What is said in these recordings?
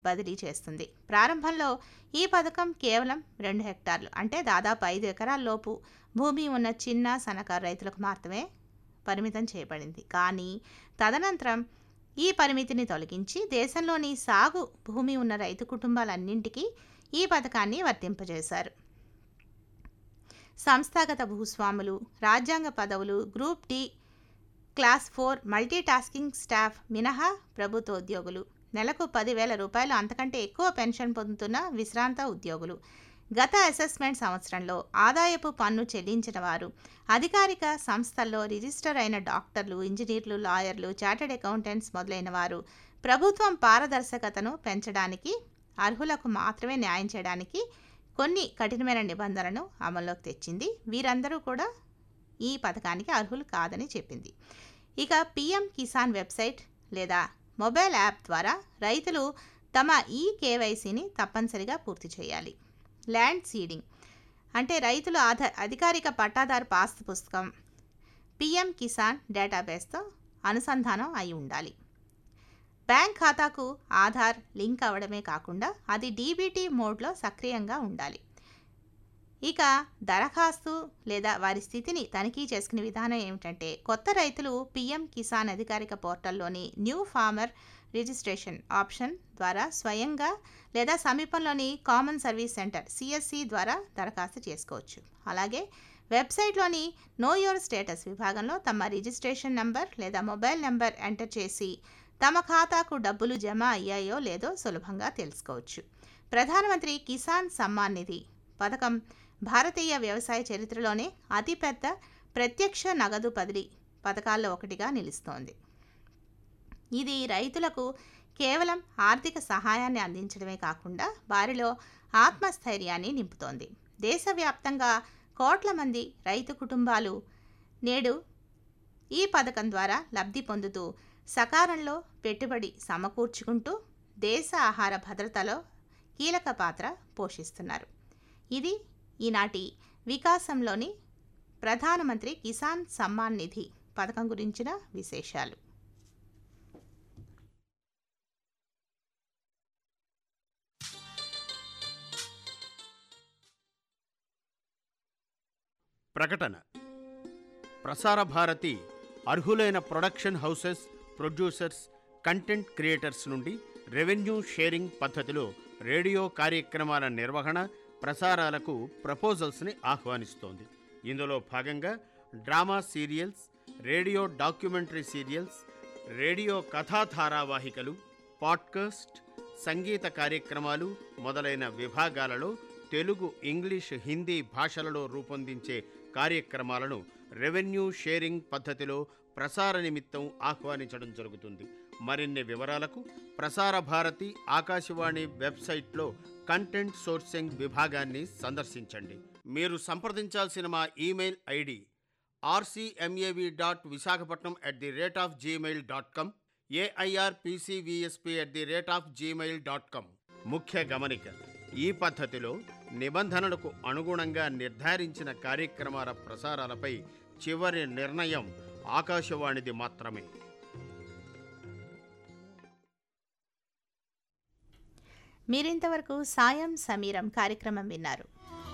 బదిలీ చేస్తుంది ప్రారంభంలో ఈ పథకం కేవలం రెండు హెక్టార్లు అంటే దాదాపు ఐదు ఎకరాల లోపు భూమి ఉన్న చిన్న సన్నకారు రైతులకు మాత్రమే పరిమితం చేయబడింది కానీ తదనంతరం ఈ పరిమితిని తొలగించి దేశంలోని సాగు భూమి ఉన్న రైతు కుటుంబాలన్నింటికీ ఈ పథకాన్ని వర్తింపజేశారు సంస్థాగత భూస్వాములు రాజ్యాంగ పదవులు group D class four multitasking staff మినహా ప్రభుత్వ ఉద్యోగులు నెలకు పదివేల రూపాయలు అంతకంటే ఎక్కువ పెన్షన్ పొందుతున్న విశ్రాంత ఉద్యోగులు గత అసెస్మెంట్ సంవత్సరంలో ఆదాయపు పన్ను చెల్లించిన వారు అధికారిక సంస్థల్లో రిజిస్టర్ అయిన డాక్టర్లు ఇంజనీర్లు లాయర్లు చార్టెడ్ అకౌంటెంట్స్ మొదలైన వారు ప్రభుత్వం పారదర్శకతను పెంచడానికి అర్హులకు మాత్రమే న్యాయం చేయడానికి కొన్ని కఠినమైన నిబంధనలను అమల్లోకి తెచ్చింది వీరందరూ కూడా ఈ పథకానికి అర్హులు కాదని చెప్పింది ఇక పిఎం కిసాన్ వెబ్సైట్ లేదా మొబైల్ యాప్ ద్వారా రైతులు తమ ఈ కేవైసీని తప్పనిసరిగా పూర్తి చేయాలి ల్యాండ్ సీడింగ్ అంటే రైతులు ఆధ అధికారిక పట్టాదారు పాస్ పుస్తకం పిఎం కిసాన్ డేటాబేస్తో అనుసంధానం అయి ఉండాలి బ్యాంక్ ఖాతాకు ఆధార్ లింక్ అవ్వడమే కాకుండా అది డీబీటీ మోడ్లో సక్రియంగా ఉండాలి ఇక దరఖాస్తు లేదా వారి స్థితిని తనిఖీ చేసుకునే విధానం ఏమిటంటే కొత్త రైతులు పిఎం కిసాన్ అధికారిక పోర్టల్లోని న్యూ ఫార్మర్ రిజిస్ట్రేషన్ ఆప్షన్ ద్వారా స్వయంగా లేదా సమీపంలోని కామన్ సర్వీస్ సెంటర్ సిఎస్సి ద్వారా దరఖాస్తు చేసుకోవచ్చు అలాగే వెబ్సైట్లోని నో యువర్ స్టేటస్ విభాగంలో తమ రిజిస్ట్రేషన్ నంబర్ లేదా మొబైల్ నెంబర్ ఎంటర్ చేసి తమ ఖాతాకు డబ్బులు జమ అయ్యాయో లేదో సులభంగా తెలుసుకోవచ్చు ప్రధానమంత్రి కిసాన్ సమ్మాన్ నిధి పథకం భారతీయ వ్యవసాయ చరిత్రలోనే అతిపెద్ద ప్రత్యక్ష నగదు బదిలీ పథకాల్లో ఒకటిగా నిలుస్తోంది ఇది రైతులకు కేవలం ఆర్థిక సహాయాన్ని అందించడమే కాకుండా వారిలో ఆత్మస్థైర్యాన్ని నింపుతోంది దేశవ్యాప్తంగా కోట్ల మంది రైతు కుటుంబాలు నేడు ఈ పథకం ద్వారా లబ్ధి పొందుతూ సకాలంలో పెట్టుబడి సమకూర్చుకుంటూ దేశ ఆహార భద్రతలో కీలక పాత్ర పోషిస్తున్నారు ఇది ఈనాటి వికాసంలోని ప్రధానమంత్రి కిసాన్ సమ్మాన్ నిధి పథకం గురించిన విశేషాలు ప్రకటన ప్రసార భారతి అర్హులైన production houses producers content creators నుండి రెవెన్యూ షేరింగ్ పద్ధతిలో రేడియో కార్యక్రమాల నిర్వహణ ప్రసారాలకు ప్రపోజల్స్ని ఆహ్వానిస్తోంది ఇందులో భాగంగా drama serials radio documentary serials radio కథా ధారావాహికలు పాడ్కాస్ట్ సంగీత కార్యక్రమాలు మొదలైన విభాగాలలో తెలుగు ఇంగ్లీష్ హిందీ భాషలలో రూపొందించే కార్యక్రమాలను రెవెన్యూ షేరింగ్ పద్ధతిలో ప్రసార నిమిత్తం ఆహ్వానించడం జరుగుతుంది మరిన్ని వివరాలకు ప్రసార భారతి ఆకాశవాణి వెబ్సైట్లో కంటెంట్ సోర్సింగ్ విభాగాన్ని సందర్శించండి మీరు సంప్రదించాల్సిన మా email ID RCMAV dot Visakhapatnam at the rate of Gmail dot com AIRPCVSP at the rate of Gmail dot com ముఖ్య గమనిక ఈ పద్ధతిలో నిబంధనలకు అనుగుణంగా నిర్ధారించిన కార్యక్రమాల ప్రసారాలపై చివరి నిర్ణయం ఆకాశవాణిది మాత్రమే మీరింతవరకు సాయం సమీరం కార్యక్రమం విన్నారు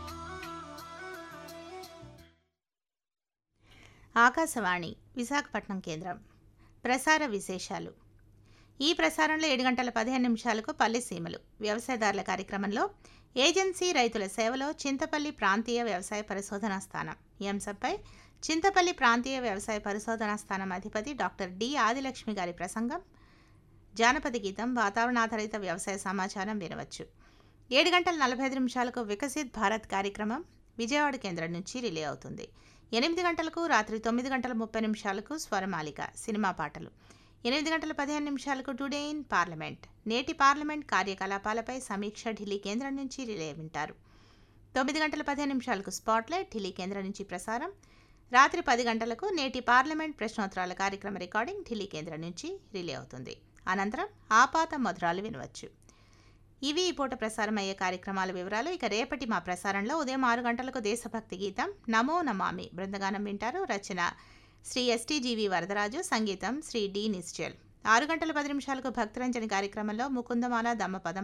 ఆకాశవాణి విశాఖపట్నం కేంద్రం ప్రసార విశేషాలు ఈ ప్రసారంలో ఏడు గంటల పదిహేను నిమిషాలకు పల్లె సీమలు వ్యవసాయదారుల కార్యక్రమంలో ఏజెన్సీ రైతుల సేవలో చింతపల్లి ప్రాంతీయ వ్యవసాయ పరిశోధనా స్థానం ఈ అంశంపై చింతపల్లి ప్రాంతీయ వ్యవసాయ పరిశోధనా స్థానం అధిపతి డాక్టర్ డి ఆదిలక్ష్మి గారి ప్రసంగం జానపద గీతం వాతావరణాధారిత వ్యవసాయ సమాచారం వినవచ్చు ఏడు గంటల నలభై ఐదు నిమిషాలకు వికసిత్ భారత్ కార్యక్రమం విజయవాడ కేంద్రం నుంచి రిలే అవుతుంది ఎనిమిది గంటలకు రాత్రి తొమ్మిది గంటల ముప్పై నిమిషాలకు స్వరమాలిక సినిమా పాటలు ఎనిమిది గంటల పదిహేను నిమిషాలకు టుడే ఇన్ పార్లమెంట్ నేటి పార్లమెంట్ కార్యకలాపాలపై సమీక్ష ఢిల్లీ కేంద్రం నుంచి రిలే వింటారు తొమ్మిది గంటల పదిహేను నిమిషాలకు స్పాట్లైట్ ఢిల్లీ కేంద్రం నుంచి ప్రసారం రాత్రి పది గంటలకు నేటి పార్లమెంట్ ప్రశ్నోత్తరాల కార్యక్రమ రికార్డింగ్ ఢిల్లీ కేంద్రం నుంచి రిలే అవుతుంది అనంతరం ఆపాత మధురాలు వినవచ్చు ఇవి ఈ పూట ప్రసారం అయ్యే కార్యక్రమాల వివరాలు ఇక రేపటి మా ప్రసారంలో ఉదయం ఆరు గంటలకు దేశభక్తి గీతం నమో నమామి బృందగానం వింటారు రచన శ్రీ ఎస్టీజీవి వరదరాజు సంగీతం శ్రీ డి నిశ్చల్ ఆరు గంటల పది నిమిషాలకు భక్తరంజని కార్యక్రమంలో ముకుందమాల దమ్మపదం